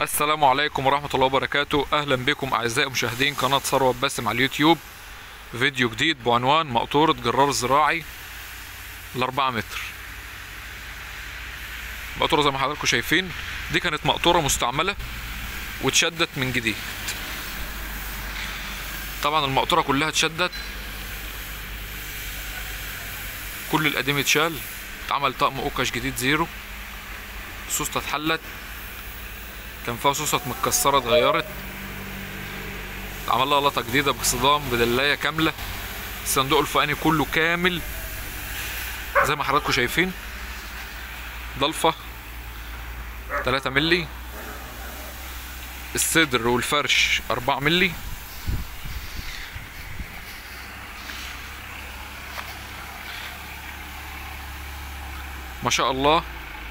السلام عليكم ورحمة الله وبركاته أهلا بكم أعزائي مشاهدين قناة ثروة باسم على اليوتيوب فيديو جديد بعنوان مقطورة جرار زراعي الأربعة متر مقطورة زي ما حضراتكم شايفين دي كانت مقطورة مستعملة واتشدت من جديد طبعا المقطورة كلها اتشدت كل القديم اتشال اتعمل طقم اوكش جديد زيرو سوسته اتحلت كان فيها سوسة متكسرة اتغيرت اتعمل لها لقطة جديدة بصدام بدلاية كاملة الصندوق الفوقاني كله كامل زي ما حضراتكم شايفين ضلفة تلاتة ملي الصدر والفرش أربعة ملي ما شاء الله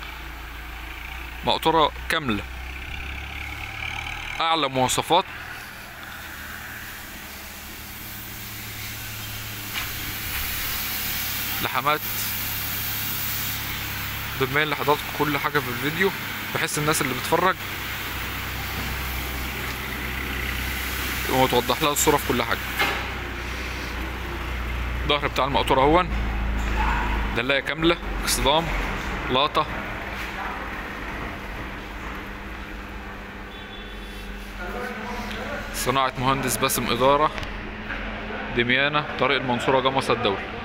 مقطورة كاملة أعلى مواصفات لحمات بما لحضراتكم كل حاجة في الفيديو بحيث الناس اللي بتتفرج وتوضح لها الصورة في كل حاجة الظهر بتاع المقطورة اهون دلاية كاملة اصطدام لاطة صناعة مهندس باسم إدارة دميانة طريق المنصورة جمصة الدولي